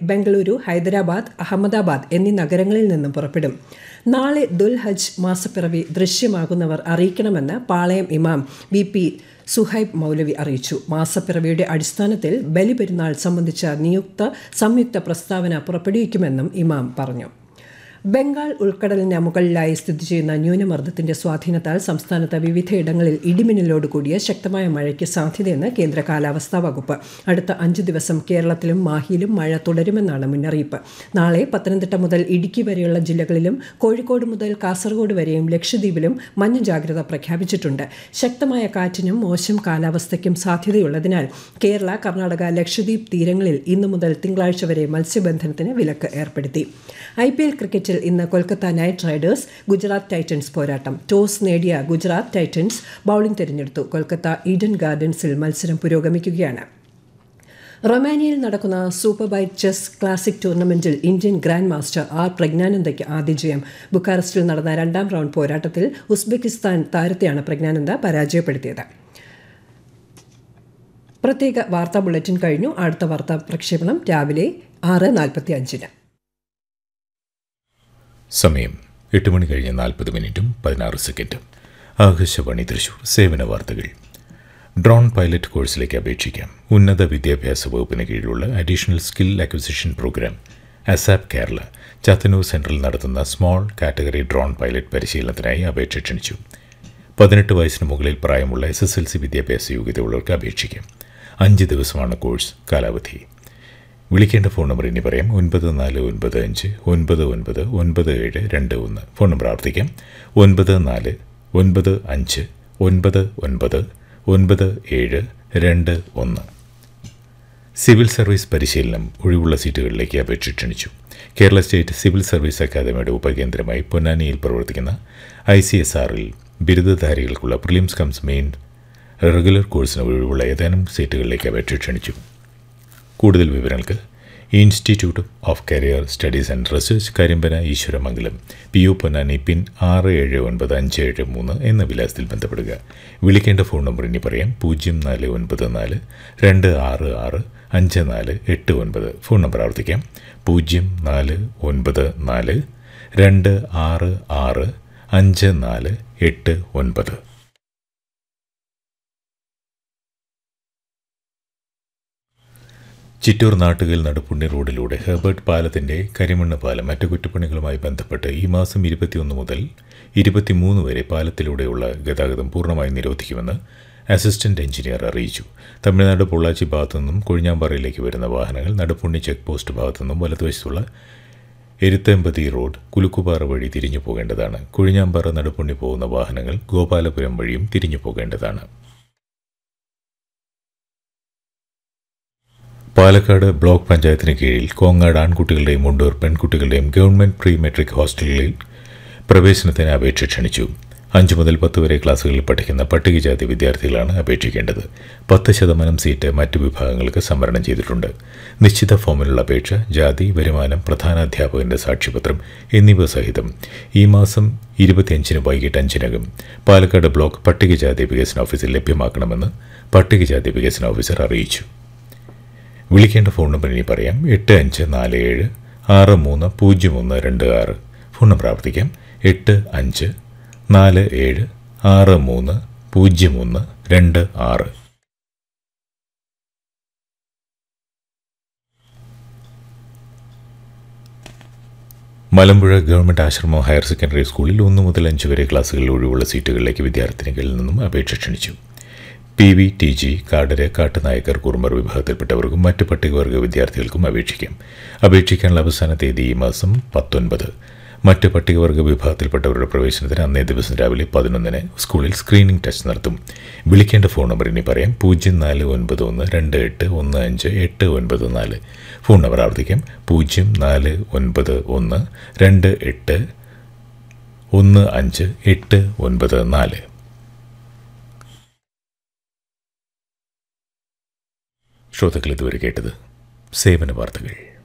ബംഗളൂരു ഹൈദരാബാദ് അഹമ്മദാബാദ് എന്നീ നഗരങ്ങളിൽ നിന്നും പുറപ്പെടും നാളെ ദുൽഹജ് മാസപ്പിറവി ദൃശ്യമാകുന്നവർ അറിയിക്കണമെന്ന് പാളയം ഇമാം വി പി സുഹൈബ് മൗലവി അറിയിച്ചു മാസപ്പിറവിയുടെ അടിസ്ഥാനത്തിൽ ബലിപെരുന്നാൾ സംബന്ധിച്ച നിയുക്ത സംയുക്ത പ്രസ്താവന പുറപ്പെടുവിക്കുമെന്നും ഇമാം പറഞ്ഞു ബംഗാൾ ഉൾക്കടലിന് മുകളിലായി സ്ഥിതി ചെയ്യുന്ന ന്യൂനമർദ്ദത്തിന്റെ സ്വാധീനത്താൽ സംസ്ഥാനത്ത് വിവിധയിടങ്ങളിൽ ഇടിമിന്നലോട് കൂടിയ ശക്തമായ മഴയ്ക്ക് സാധ്യതയെന്ന് കേന്ദ്ര കാലാവസ്ഥാ വകുപ്പ് അടുത്ത അഞ്ച് ദിവസം കേരളത്തിലും മാഹിയിലും മഴ തുടരുമെന്നാണ് മുന്നറിയിപ്പ് നാളെ പത്തനംതിട്ട മുതൽ ഇടുക്കി വരെയുള്ള ജില്ലകളിലും കോഴിക്കോട് മുതൽ കാസർഗോഡ് വരെയും ലക്ഷദ്വീപിലും മഞ്ഞ ജാഗ്രത പ്രഖ്യാപിച്ചിട്ടുണ്ട് ശക്തമായ കാറ്റിനും മോശം കാലാവസ്ഥയ്ക്കും സാധ്യതയുള്ളതിനാൽ കേരള കർണാടക ലക്ഷദ്വീപ് തീരങ്ങളിൽ ഇന്നു മുതൽ തിങ്കളാഴ്ച വരെ മത്സ്യബന്ധനത്തിന് വിലക്ക് ഏർപ്പെടുത്തി ഐ പി എൽ ക്രിക്കറ്റിൽ ഇന്ന് Kolkata knight riders Gujarat titans പോരാട്ടം ടോസ് നേടിയ ഗുജറാത്ത് ടൈറ്റൻസ് ബൌളിംഗ് തിരഞ്ഞെടുത്തു കൊൽക്കത്ത ഈഡൻ ഗാർഡൻസിൽ മത്സരം പുരോഗമിക്കുകയാണ് റൊമാനിയയിൽ നടക്കുന്ന സൂപ്പർ ബൈറ്റ് ചെസ് ക്ലാസിക് ടൂർണമെന്റിൽ ഇന്ത്യൻ ഗ്രാൻഡ് മാസ്റ്റർ ആർ പ്രജ്ഞാനന്ദയ്ക്ക് ആദ്യ ജയം ബുക്കാറസ്റ്റിൽ നടന്ന രണ്ടാം റൗണ്ട് പോരാട്ടത്തിൽ ഉസ്ബെക്കിസ്ഥാൻ താരത്തെയാണ് പ്രജ്ഞാനന്ദ പരാജയപ്പെടുത്തിയത് പ്രത്യേക വാർത്താ ബുള്ളറ്റിൻ കഴിഞ്ഞു അടുത്ത വാർത്താ പ്രക്ഷേപണം രാവിലെ ആറ് നാൽപ്പത്തി അഞ്ചിന് സമയം എട്ട് മണി കഴിഞ്ഞ് നാൽപ്പത് മിനിറ്റും പതിനാറ് സെക്കൻഡും ആകാശവാണി തൃശൂർ സേവന വാർത്തകൾ ഡ്രോൺ പൈലറ്റ് കോഴ്സിലേക്ക് അപേക്ഷിക്കാം ഉന്നത വിദ്യാഭ്യാസ വകുപ്പിന് കീഴിലുള്ള additional skill acquisition programme ASAP Kerala Chathannur central നടത്തുന്ന സ്മോൾ കാറ്റഗറി ഡ്രോൺ പൈലറ്റ് പരിശീലനത്തിനായി അപേക്ഷ ക്ഷണിച്ചു പതിനെട്ട് വയസ്സിന് മുകളിൽ പ്രായമുള്ള എസ് എസ് എൽ സി വിദ്യാഭ്യാസ യോഗ്യതയുള്ളവർക്ക് അപേക്ഷിക്കാം അഞ്ച് ദിവസമാണ് കോഴ്സ് കാലാവധി വിളിക്കേണ്ട ഫോൺ നമ്പർ ഇനി പറയാം ഒൻപത് നാല് ഒൻപത് അഞ്ച് ഒൻപത് ഒൻപത് ഒൻപത് ഏഴ് രണ്ട് ഒന്ന് ഫോൺ നമ്പർ ആവർത്തിക്കാം ഒൻപത് നാല് ഒൻപത് അഞ്ച് ഒൻപത് ഒൻപത് ഒൻപത് ഏഴ് രണ്ട് ഒന്ന് സിവിൽ സർവീസ് പരിശീലനം ഒഴിവുള്ള സീറ്റുകളിലേക്ക് അപേക്ഷ ക്ഷണിച്ചു കേരള സ്റ്റേറ്റ് സിവിൽ സർവീസ് അക്കാദമിയുടെ ഉപകേന്ദ്രമായി പൊന്നാനിയിൽ പ്രവർത്തിക്കുന്ന ഐ സി എസ് ആറിൽ ബിരുദധാരികൾക്കുള്ള പ്രിലിംസ് കംസ് മെയിൻ റെഗുലർ കോഴ്സിന് ഒഴിവുള്ള ഏതാനും സീറ്റുകളിലേക്ക് അപേക്ഷ ക്ഷണിച്ചു കൂടുതൽ വിവരങ്ങൾക്ക് institute of career studies and research Karimpana Eswaramangalam P U Ponnani pin ആറ് ഏഴ് ഒൻപത് അഞ്ച് ഏഴ് മൂന്ന് എന്ന വിലാസത്തിൽ ബന്ധപ്പെടുക വിളിക്കേണ്ട ഫോൺ നമ്പർ ഇനി പറയാം പൂജ്യം നാല് ഒൻപത് നാല് രണ്ട് ആറ് ആറ് അഞ്ച് നാല് എട്ട് ഒൻപത് ഫോൺ നമ്പർ ആവർത്തിക്കാം പൂജ്യം നാല് ഒൻപത് നാല് രണ്ട് ആറ് ആറ് അഞ്ച് നാല് എട്ട് ഒൻപത് ചിറ്റൂർ നാട്ടുകൽ നടുപ്പുണ്ണി റോഡിലൂടെ ഹെർബർട്ട് പാലത്തിന്റെ കരിമണ്ണ് പാലം അറ്റകുറ്റപ്പണികളുമായി ബന്ധപ്പെട്ട് ഈ മാസം ഇരുപത്തിയൊന്ന് മുതൽ ഇരുപത്തിമൂന്ന് വരെ പാലത്തിലൂടെയുള്ള ഗതാഗതം പൂർണ്ണമായി നിരോധിക്കുമെന്ന് അസിസ്റ്റന്റ് എഞ്ചിനീയർ അറിയിച്ചു തമിഴ്നാട് പൊള്ളാച്ചി ഭാഗത്തു നിന്നും കൊഴിഞ്ഞാമ്പാറയിലേക്ക് വരുന്ന വാഹനങ്ങൾ നടുപ്പുണ്ണി ചെക്ക് പോസ്റ്റ് ഭാഗത്തു നിന്നും വലതുവശത്തുള്ള എരുത്തേമ്പതി റോഡ് കുലുക്കുപാറ വഴി തിരിഞ്ഞു പോകേണ്ടതാണ് കൊഴിഞ്ഞാമ്പാറ നടുപ്പുണ്ണി പോകുന്ന വാഹനങ്ങൾ ഗോപാലപുരം വഴിയും തിരിഞ്ഞു പോകേണ്ടതാണ് പാലക്കാട് ബ്ലോക്ക് പഞ്ചായത്തിന് കീഴിൽ കോങ്ങാട് ആൺകുട്ടികളുടെയും മുണ്ടൂർ പെൺകുട്ടികളുടെയും ഗവൺമെന്റ് പ്രീ മെട്രിക് ഹോസ്റ്റലുകളിൽ പ്രവേശനത്തിന് അപേക്ഷ ക്ഷണിച്ചു അഞ്ചു മുതൽ പത്ത് വരെ ക്ലാസ്സുകളിൽ പഠിക്കുന്ന പട്ടികജാതി വിദ്യാർത്ഥികളാണ് അപേക്ഷിക്കേണ്ടത് പത്ത് ശതമാനം സീറ്റ് മറ്റു വിഭാഗങ്ങൾക്ക് സംവരണം ചെയ്തിട്ടുണ്ട് നിശ്ചിത ഫോമിലുള്ള അപേക്ഷ ജാതി വരുമാനം പ്രധാന അധ്യാപകന്റെ സാക്ഷ്യപത്രം എന്നിവ സഹിതം ഈ മാസം ഇരുപത്തിയഞ്ചിന് വൈകിട്ട് അഞ്ചിനകം പാലക്കാട് ബ്ലോക്ക് പട്ടികജാതി വികസന ഓഫീസിൽ ലഭ്യമാക്കണമെന്ന് പട്ടികജാതി വികസന ഓഫീസർ അറിയിച്ചു വിളിക്കേണ്ട ഫോൺ നമ്പർ ഇനി പറയാം എട്ട് അഞ്ച് നാല് ഏഴ് ആറ് മൂന്ന് പൂജ്യം ഒന്ന് രണ്ട് ആറ് ഫോൺ നമ്പർ ആവർത്തിക്കാം എട്ട് അഞ്ച് നാല് ഏഴ് ആറ് മൂന്ന് പൂജ്യം ഒന്ന് രണ്ട് ആറ് മലമ്പുഴ ഗവൺമെന്റ് ആശ്രമം ഹയർ സെക്കൻഡറി സ്കൂളിൽ ഒന്ന് മുതൽ അഞ്ച് വരെ ക്ലാസ്സുകളിൽ ഒഴിവുള്ള സീറ്റുകളിലേക്ക് വിദ്യാർത്ഥിനികളിൽ നിന്നും അപേക്ഷ ക്ഷണിച്ചു P V T G Kadar Kattunayakkar Kurumar വിഭാഗത്തിൽപ്പെട്ടവർക്കും മറ്റ് പട്ടികവർഗ വിദ്യാർത്ഥികൾക്കും അപേക്ഷിക്കാം അപേക്ഷിക്കാനുള്ള അവസാന തീയതി ഈ മാസം പത്തൊൻപത് മറ്റ് പട്ടികവർഗ വിഭാഗത്തിൽപ്പെട്ടവരുടെ പ്രവേശനത്തിന് അന്നേ ദിവസം രാവിലെ പതിനൊന്നിന് സ്കൂളിൽ സ്ക്രീനിംഗ് ടെസ്റ്റ് നടത്തും വിളിക്കേണ്ട ഫോൺ നമ്പർ ഇനി പറയാം പൂജ്യം നാല് ഒൻപത് ഒന്ന് രണ്ട് എട്ട് ഒന്ന് അഞ്ച് എട്ട് ഒൻപത് നാല് ഫോൺ നമ്പർ ആവർത്തിക്കാം പൂജ്യം നാല് ഒൻപത് ഒന്ന് രണ്ട് എട്ട് ഒന്ന് അഞ്ച് എട്ട് ഒൻപത് നാല് ശ്രോതാക്കൾ ഇതുവരെ കേട്ടത് സേവന വാർത്തകൾ